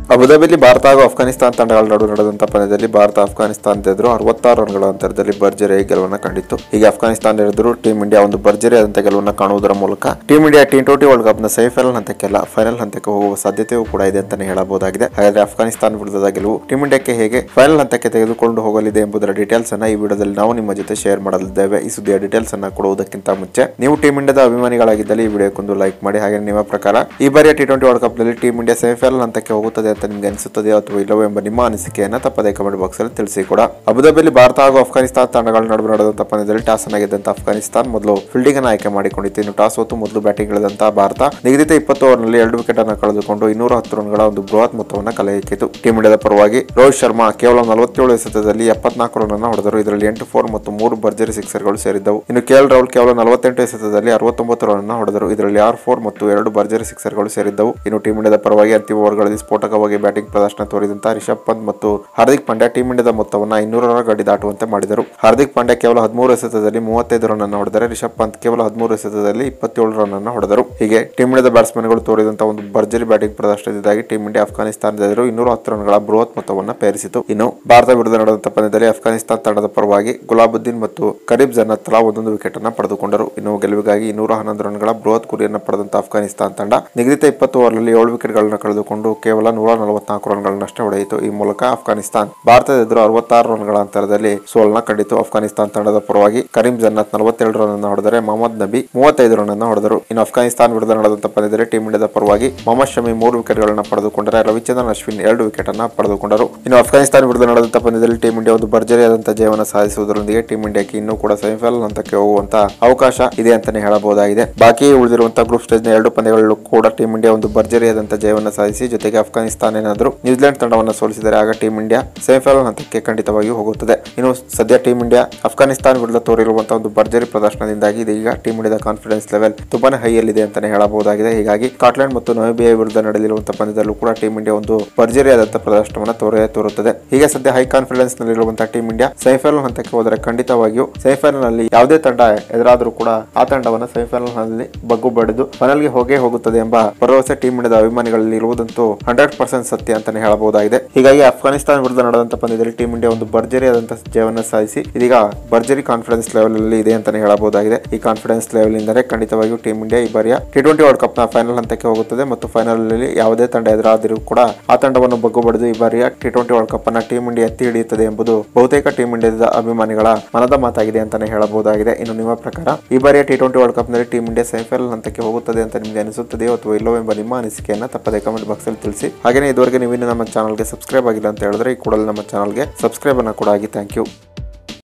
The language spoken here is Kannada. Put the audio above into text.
ಅಬುದಾಬಿಲಿ ಭಾರತ ಹಾಗೂ ಅಫ್ಘಾನಿಸ್ತಾನ ತಂಡಗಳ ನಡುವೆ ನಡೆದಂತ ಪಂದ್ಯದಲ್ಲಿ ಭಾರತ ಅಫ್ಘಾನಿಸ್ತಾನದ ಎದುರು ಅರವತ್ತಾರು ರನ್ಗಳ ಅಂತರದಲ್ಲಿ ಭರ್ಜರಿ ಗೆಲುವನ್ನು ಕಂಡಿತ್ತು ಹೀಗೆ ಅಫ್ಘಾನಿಸ್ತಾನ ಎದುರು ಟೀಂ ಇಂಡಿಯಾ ಒಂದು ಭರ್ಜರಿ ಆದಂತಹ ಗೆಲುವನ್ನು ಕಾಣುವುದರ ಮೂಲಕ team India T twenty world cup ನ ಸೆಮಿಫೈನಲ್ ಹಂತಕ್ಕೆಲ್ಲ ಫೈನಲ್ ಹಂತಕ್ಕೆ ಹೋಗುವ ಸಾಧ್ಯತೆಯೂ ಕೂಡ ಇದೆ ಅಂತಾನೆ ಹೇಳಬಹುದಾಗಿದೆ ಹಾಗಾದ್ರೆ ಅಫ್ಘಾನಿಸ್ತಾನ ವಿರುದ್ಧದ ಗೆಲುವು ಟೀಂ ಇಂಡಿಯಾಕ್ಕೆ ಹೇಗೆ ಫೈನಲ್ ಹಂತಕ್ಕೆ ತೆಗೆದುಕೊಂಡು ಹೋಗಲಿದೆ ಎಂಬುದರ ಡೀಟೇಲ್ಸ್ ಅನ್ನ ಈ ವಿಡಿಯೋದಲ್ಲಿ ನಾವು ನಿಮ್ಮ ಜೊತೆ ಶೇರ್ ಮಾಡಲಿದ್ದೇವೆ ಈ ಸುದ್ದಿಯ ಡೀಟೇಲ್ಸ್ ಅನ್ನ ಕೊಡುವುದಕ್ಕಿಂತ ಮುಂಚೆ ನೀವು ಟೀಂ ಇಂಡಿಯಾದ ಅಭಿಮಾನಿಗಳಾಗಿದ್ದಲ್ಲಿ ಈ ವಿಡಿಯೋಕ್ಕೊಂದು ಲೈಕ್ ಮಾಡಿ ಹಾಗೆ ನಿಮ್ಮ ಪ್ರಕಾರ ಈ ಬಾರಿಯ ಟಿ ಟ್ವೆಂಟಿ ವರ್ಲ್ಡ್ ಕಪ್ ನಲ್ಲಿ ಟೀಂ ಇಂಡಿಯಾ ಸೆಮಿಫೈನಲ್ ಹಂತಕ್ಕೆ ಹೋಗುತ್ತದೆ ಅಂತ ನಿಮ್ಗೆ ಅನಿಸುತ್ತದೆ ಅಥವಾ ಇಲ್ಲವೋ ಎಂಬ ನಿಮ್ಮ ಅನಿಸಿಕೆಯನ್ನ ತಪ್ಪದೇ ಕಮೆಂಟ್ ಬಾಕ್ಸ್ ಅಲ್ಲಿ ತಿಳಿಸಿ ಕೂಡ ಅಬುದಾಬಿಯಲ್ಲಿ ಭಾರತ ಹಾಗೂ ಅಫ್ಘಾನಿಸ್ತಾನ ತಂಡಗಳ ನಡುವೆ ನಡೆದಂತಹ ಪಂದ್ಯದಲ್ಲಿ ಟಾಸ್ ಅನ್ನ ಗೆದ್ದಂತ ಅಫ್ಘಾನಿಸ್ತಾನ ಮೊದಲು ಫೀಲ್ಡಿಂಗ್ ಅನ್ನು ಆಯ್ಕೆ ಮಾಡಿಕೊಂಡಿತ್ತು ಇನ್ನು ಟಾಸ್ ಹೊತ್ತು ಮೊದಲು ಬ್ಯಾಟಿಂಗ್ ಇಳಿದಂತಹ ಭಾರತ ನಿಗದಿತ ಇಪ್ಪತ್ತು ಓವರ್ನಲ್ಲಿ ಎರಡು ವಿಕೆಟ್ ಅನ್ನು ಕಳೆದುಕೊಂಡು ಇನ್ನೂರ ಹತ್ತು ರನ್ಗಳ ಒಂದು ಬೃಹತ್ ಮೊತ್ತವನ್ನು ಕಲೆ ಹಾಕಿತು ಟೀಂ ಇಂಡಿಯಾದ ಪರವಾಗಿ ರೋಹಿತ್ ಶರ್ಮಾ ಕೇವಲ ನಲವತ್ತೇಳು ಎಸೆತದಲ್ಲಿ ಎಪ್ಪತ್ನಾಲ್ಕು ರನ್ ಅನ್ನು ಹೊಡೆದರು ಇದರಲ್ಲಿ ಎಂಟು ಫೋರ್ ಮತ್ತು ಮೂರು ಭರ್ಜರಿ ಸಿಕ್ಸರ್ಗಳು ಸೇರಿದ್ದವು ಇನ್ನು ಕೆಎಲ್ ರಾಹುಲ್ ಕೇವಲ ನಲವತ್ತೆಂಟು ಎಸೆತದಲ್ಲಿ ಅರವತ್ತೊಂಬತ್ತು ರನ್ ಅನ್ನು ಹೊಡೆದರು ಇದರಲ್ಲಿ ಆರು ಫೋರ್ ಮತ್ತು ಎರಡು ಭರ್ಜರಿ ಸಿಕ್ಸರ್ಗಳು ಸೇರಿದ್ದವು ಇನ್ನು ಟೀಂ ಇಂಡಿಯಾದ ಪರವಾಗಿ ಅಂತಿಮ ಓವರ್ಗಳಲ್ಲಿ ಸ್ಫೋಟಕವಾಗಿ ಬ್ಯಾಟಿಂಗ್ ಪ್ರದರ್ಶನ ತೋರಿದಂತಹ ರಿಷಬ್ ಪಂತ್ ಮತ್ತು ಹಾರ್ದಿಕ್ ಪಾಂಡ್ಯ ಟೀಂ ಇಂಡಿಯಾದ ಮೊತ್ತವನ್ನ ಇನ್ನೂರರ ಗಡಿ ದಾಟುವಂತೆ ಮಾಡಿದರು ಹಾರ್ದಿಕ್ ಪಾಂಡ್ಯ ಕೇವಲ ಹದಿಮೂರು ಎಸೆತದಲ್ಲಿ ಮೂವತ್ತೈದು ರನ್ ಅನ್ನು ಹೊಡೆದರೆ ರಿಷಬ್ ಪಂತ್ ಕೇವಲ ಹದಿಮೂರು ಎಸೆತದಲ್ಲಿ ಇಪ್ಪತ್ತೇಳು ರನ್ ಅನ್ನು ಹೊಡೆದರು ಹೀಗೆ ಟೀಂ ಇಂಡಿಯಾದ ಬ್ಯಾಟ್ಸ್ಮನ್ಗಳು ತೋರಿದಂತಹ ಒಂದು ಭರ್ಜರಿ ಬ್ಯಾಟಿಂಗ್ ಪ್ರದರ್ಶನದಿಂದಾಗಿ ಟೀಂ ಇಂಡಿಯಾ ಅಫ್ಘಾನಿಸ್ತಾನದ ಎದುರು ಇನ್ನೂರ ಹತ್ತು ರನ್ಗಳ ಬೃಹತ್ ಮೊತ್ತವನ್ನು ಪೇರಿಸಿತು ಇನ್ನು ಭಾರತ ವಿರುದ್ಧ ನಡೆದಂತಹ ಪಂದ್ಯದಲ್ಲಿ ಅಫ್ಘಾನಿಸ್ತಾನ ತಂಡದ ಪರವಾಗಿ ಗುಲಾಬುದ್ದೀನ್ ಮತ್ತು ಕರೀಬ್ ಜನ್ನತ್ ತಲಾ ಒಂದೊಂದು ವಿಕೆಟ್ ಅನ್ನು ಪಡೆದುಕೊಂಡರು ಇನ್ನು ಗೆಲುವಿಗಾಗಿ ಇನ್ನೂರ ಹನ್ನೊಂದು ರನ್ಗಳ ಬೃಹತ್ ಗುರಿಯನ್ನು ಪಡೆದಂತಹ ಅಫ್ಘಾನಿಸ್ತಾನ ತಂಡ ನಿಗದಿತ ಇಪ್ಪತ್ತು ಓವರ್ನಲ್ಲಿ ಏಳು ವಿಕೆಟ್ಗಳನ್ನು ಕಳೆದುಕೊಂಡು ಕೇವಲ ನೂರ ನಲವತ್ನಾಲ್ಕು ರನ್ಗಳನ್ನಷ್ಟೇ ಹೊಡೆಯಿತು ಈ ಮೂಲಕ ಅಫ್ಘಾನಿಸ್ತಾನ್ ಭಾರತದ ಎದುರು ಅರವತ್ತಾರು ರನ್ಗಳ ಅಂತರದಲ್ಲಿ ಸೋಲನ್ನ ಕಂಡಿತು ಅಫ್ಘಾನಿಸ್ತಾನ ತಂಡದ ಪರವಾಗಿ ಕರೀಂ ಜನ್ನತ್ ನಲವತ್ತೆರಡು ರನ್ ಅನ್ನು ಹೊಡೆದರೆ ಮೊಹಮ್ಮದ್ ನಬಿ ಮೂವತ್ತೈದು ರನ್ ಅನ್ನು ಹೊಡೆದರು ಇನ್ನು ಅಫ್ಘಾನಿಸ್ತಾನ ವಿರುದ್ಧ ನಡೆದಂತಹ ಪಂದ್ಯದಲ್ಲಿ ಟೀಂ ಇಂಡಿಯಾದ ಪರವಾಗಿ ಮೊಹಮ್ಮದ್ ಶಮಿ ಮೂರು ವಿಕೆಟ್ಗಳನ್ನು ಪಡೆದುಕೊಂಡರೆ ರವಿಚಂದ್ರನ್ ಅಶ್ವಿನ್ ಎರಡು ವಿಕೆಟ್ ಅನ್ನು ಪಡೆದುಕೊಂಡರು ಇನ್ನು ಅಫ್ಘಾನಿಸ್ತಾನ ವಿರುದ್ಧ ನಡೆದಂತಹ ಪಂದ್ಯದಲ್ಲಿ ಟೀಂ ಇಂಡಿಯಾ ಒಂದು ಭರ್ಜರಿಯಾದಂತಹ ಜಯವನ್ನು ಸಾಧಿಸುವುದರೊಂದಿಗೆ ಟೀಂ ಇಂಡಿಯಾಕ್ಕೆ ಇನ್ನೂ ಕೂಡ ಸೆಮಿಫೈನಲ್ ಹಂತಕ್ಕೆ ಹೋಗುವಂತ ಅವಕಾಶ ಇದೆ ಅಂತಾನೆ ಹೇಳಬಹುದಾಗಿದೆ ಬಾಕಿ ಉಳಿದಿರುವಂತಹ ಗ್ರೂಪ್ ಸ್ಟೇಜ್ ನ ಎರಡು ಪಂದ್ಯಗಳಲ್ಲೂ ಕೂಡ ಟೀಂ ಇಂಡಿಯಾ ಒಂದು ಭರ್ಜರಿಯಾದಂತಹ ಜಯವನ್ನು ಸಾಧಿಸಿ ಜೊತೆಗೆ ಅಫ್ಘಾನಿಸ್ತಾನ ಏನಾದರೂ ನ್ಯೂಜಿಲೆಂಡ್ ತಂಡವನ್ನು ಸೋಲಿಸಿದರೆ ಆಗ ಟೀಂ ಇಂಡಿಯಾ ಸೆಮಿಫೈನಲ್ ಹಂತಕ್ಕೆ ಖಂಡಿತವಾಗಿಯೂ ಹೋಗುತ್ತದೆ ಇನ್ನು ಸದ್ಯ ಟೀಂ ಇಂಡಿಯಾ ಅಫ್ಘಾನಿಸ್ತಾನ ವಿರುದ್ಧ ತೋರಿರುವಂತಹ ಒಂದು ಭರ್ಜರಿ ಪ್ರದರ್ಶನದಿಂದಾಗಿ ಇದೀಗ ಟೀಂ ಇಂಡಿಯಾದ ಕಾನ್ಫಿಡೆನ್ಸ್ ಲೆವೆಲ್ ತುಂಬಾನೇ ಹೈಯಲ್ಲಿದೆ ಅಂತಾನೆ ಹೇಳಬಹುದಾಗಿದೆ ಹೀಗಾಗಿ ಸ್ಕಾಟ್ಲೆಂಡ್ ಮತ್ತು ನಮಿಬಿಯಾ ವಿರುದ್ಧ ನಡೆಯಲಿರುವಂತಹ ಪಂದ್ಯದಲ್ಲೂ ಕೂಡ ಟೀಂ ಇಂಡಿಯಾ ಒಂದು ಭರ್ಜರಿಯಾದಂತಹ ಪ್ರದರ್ಶನವನ್ನು ತೋರೇ ತೋರುತ್ತದೆ ಹೀಗೆ ಸದ್ಯ ಹೈ ಕಾನ್ಫಿಡೆನ್ಸ್ ನಲ್ಲಿರುವಂತಹ ಟೀಂ ಇಂಡಿಯಾ ಸೆಮಿಫೈನಲ್ ಹಂತಕ್ಕೆ ಹೋದರೆ ಖಂಡಿತವಾಗಿಯೂ ಸೆಮಿಫೈನಲ್ ನಲ್ಲಿ ಯಾವುದೇ ತಂಡ ಎದುರಾದರೂ ಕೂಡ ಆ ತಂಡವನ್ನು ಸೆಮಿಫೈನಲ್ ನಲ್ಲಿ ಬಗ್ಗು ಬಡಿದು ಫೈನಲ್ಗೆ ಹೋಗೇ ಹೋಗುತ್ತದೆ ಎಂಬ ಭರವಸೆ ಟೀಂ ಇಂಡಿಯಾದ ಅಭಿಮಾನಿಗಳಲ್ಲಿ ಇರುವುದಂತೂ ಹಂಡ್ರೆಡ್ ಪರ್ಸೆಂಟ್ ಸತ್ಯ ಅಂತಾನೆ ಹೇಳಬಹುದಾಗಿದೆ ಹೀಗಾಗಿ ಅಫ್ಘಾನಿಸ್ತಾನ ವಿರುದ್ಧ ನಡೆದಂತಹ ಪಂದ್ಯದಲ್ಲಿ ಟೀಂ ಇಂಡಿಯಾ ಒಂದು ಭರ್ಜರಿಯಾದಂತಹ ಜಯವನ್ನು ಸಾಧಿಸಿ ಇದೀಗ ಭರ್ಜರಿ ಕಾನ್ಫಿಡೆನ್ಸ್ ಲೆವೆಲ್ ಅಲ್ಲಿ ಇದೆ ಅಂತಾನೆ ಹೇಳಬಹುದಾಗಿದೆ ಈ ಕಾನ್ಫಿಡೆನ್ಸ್ ಲೆವೆಲ್ ಇಂದರೆ ಖಂಡಿತವಾಗಿಯೂ ಟೀಂ ಇಂಡಿಯಾ ಈ ಬಾರಿಯ ಟಿ ಟ್ವೆಂಟಿ ವರ್ಲ್ಡ್ ಕಪ್ ನ ಫೈನಲ್ ಹಂತಕ್ಕೆ ಹೋಗುತ್ತದೆ ಮತ್ತು ಫೈನಲ್ ಅಲ್ಲಿ ಯಾವುದೇ ತಂಡ ಎದುರಾದರೂ ಕೂಡ ಆ ತಂಡವನ್ನು ಬಗ್ಗು ಬಡಿದು ಈ ಬಾರಿಯ ಟಿ ಟ್ವೆಂಟಿ ವರ್ಲ್ಡ್ ಕಪ್ ಅನ್ನ ಟೀಂ ಇಂಡಿಯಾ ಎತ್ತಿ ಹಿಡಿಯುತ್ತದೆ ಎಂಬುದು ಬಹುತೇಕ ಟೀಂ ಇಂಡಿಯಾದ ಅಭಿಮಾನಿಗಳ ಮನದ ಮಾತಾಗಿದೆ ಅಂತಾನೆ ಹೇಳಬಹುದಾಗಿದೆ ಇನ್ನು ನಿಮ್ಮ ಪ್ರಕಾರ ಈ ಬಾರಿಯ ಟಿ ಟ್ವೆಂಟಿ ವರ್ಲ್ಡ್ ಕಪ್ ನಲ್ಲಿ ಟೀಂ ಇಂಡಿಯಾ ಸೆಮಿಫೈನಲ್ ಹಂತಕ್ಕೆ ಹೋಗುತ್ತದೆ ಅಂತ ನಿಮಗೆ ಅನಿಸುತ್ತದೆಯೋ ಅಥವಾ ಇಲ್ಲವೋ ಎಂಬ ನಿಮ್ಮ ಅನಿಸಿಕೆಯನ್ನ ತಪ್ಪದೇ ಕಮೆಂಟ್ ಬಾಕ್ಸ್ ಅಲ್ಲಿ ತಿಳಿಸಿ ಹಾಗೆಯೇ ಇದುವರೆಗೆ ನೀವು ಇನ್ನು ನಮ್ಮ ಚಾನಲ್ಗೆ ಸಬ್ಸ್ಕ್ರೈಬ್ ಆಗಿಲ್ಲ ಅಂತ ಹೇಳಿದ್ರೆ ಈ ಕೂಡಲೇ ನಮ್ಮ ಚಾನಲ್ಗೆ ಸಬ್ಸ್ಕ್ರೈಬ್ ಅನ್ನ ಕೂಡ ಆಗಿ ಥ್ಯಾಂಕ್ ಯು